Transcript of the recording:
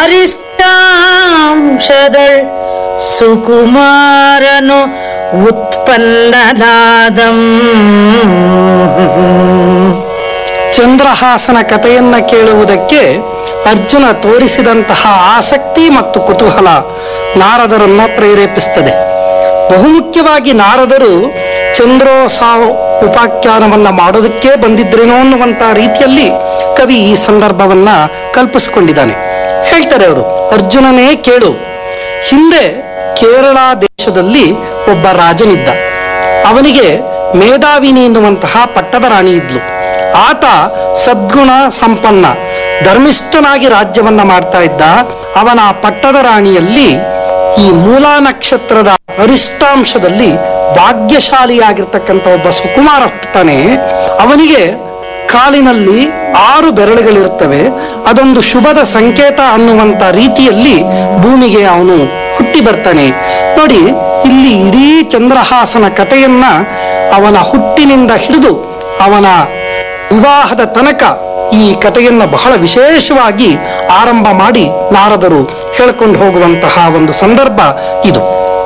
ಅರಿಷ್ಟಾಂಶದಳ್ ಸುಕುಮಾರನು ಉತ್ಪನ್ನನಾದಂ ಚಂದ್ರಹಾಸನ ಕಥೆಯನ್ನ ಕೇಳುವುದಕ್ಕೆ ಅರ್ಜುನ ತೋರಿಸಿದಂತಹ ಆಸಕ್ತಿ ಮತ್ತು ಕುತೂಹಲ ನಾರದರನ್ನ ಪ್ರೇರೇಪಿಸ್ತದೆ ಬಹುಮುಖ್ಯವಾಗಿ ನಾರದರು ಚಂದ್ರೋತ್ಸವ ಉಪಾಖ್ಯಾನವನ್ನ ಮಾಡೋದಕ್ಕೆ ಬಂದಿದ್ರೇನೋ ಅನ್ನುವಂತ ರೀತಿಯಲ್ಲಿ ಕವಿ ಈ ಸಂದರ್ಭವನ್ನ ಕಲ್ಪಿಸಿಕೊಂಡಿದ್ದಾನೆ ಹೇಳ್ತಾರೆ ಅವರು ಅರ್ಜುನನೇ ಕೇಳು ಹಿಂದೆ ಕೇರಳ ದೇಶದಲ್ಲಿ ಒಬ್ಬ ರಾಜನಿದ್ದ ಅವನಿಗೆ ಮೇಧಾವಿನಿ ಎನ್ನುವಂತಹ ಪಟ್ಟದ ರಾಣಿ ಇದ್ಲು ಆತ ಸದ್ಗುಣ ಸಂಪನ್ನ ಧರ್ಮಿಷ್ಠನಾಗಿ ರಾಜ್ಯವನ್ನ ಮಾಡ್ತಾ ಇದ್ದ ಅವನ ಪಟ್ಟದ ರಾಣಿಯಲ್ಲಿ ಈ ಮೂಲಾ ನಕ್ಷತ್ರದ ಅರಿಷ್ಟಾಂಶದಲ್ಲಿ ಭಾಗ್ಯಶಾಲಿಯಾಗಿರ್ತಕ್ಕಂಥ ಒಬ್ಬ ಸುಕುಮಾರ ಹುಟ್ಟುತ್ತಾನೆ ಅವನಿಗೆ ಕಾಲಿನಲ್ಲಿ ಆರು ಬೆರಳುಗಳಿರುತ್ತವೆ ಅದೊಂದು ಶುಭದ ಸಂಕೇತ ಅನ್ನುವಂತ ರೀತಿಯಲ್ಲಿ ಭೂಮಿಗೆ ಅವನು ಹುಟ್ಟಿ ಬರ್ತಾನೆ ನೋಡಿ ಇಲ್ಲಿ ಇಡೀ ಚಂದ್ರಹಾಸನ ಕಥೆಯನ್ನ ಅವನ ಹುಟ್ಟಿನಿಂದ ಹಿಡಿದು ಅವನ ವಿವಾಹದ ತನಕ ಈ ಕಥೆಯನ್ನ ಬಹಳ ವಿಶೇಷವಾಗಿ ಆರಂಭ ಮಾಡಿ ನಾರದರು ಹೇಳ್ಕೊಂಡು ಹೋಗುವಂತಹ ಒಂದು ಸಂದರ್ಭ ಇದು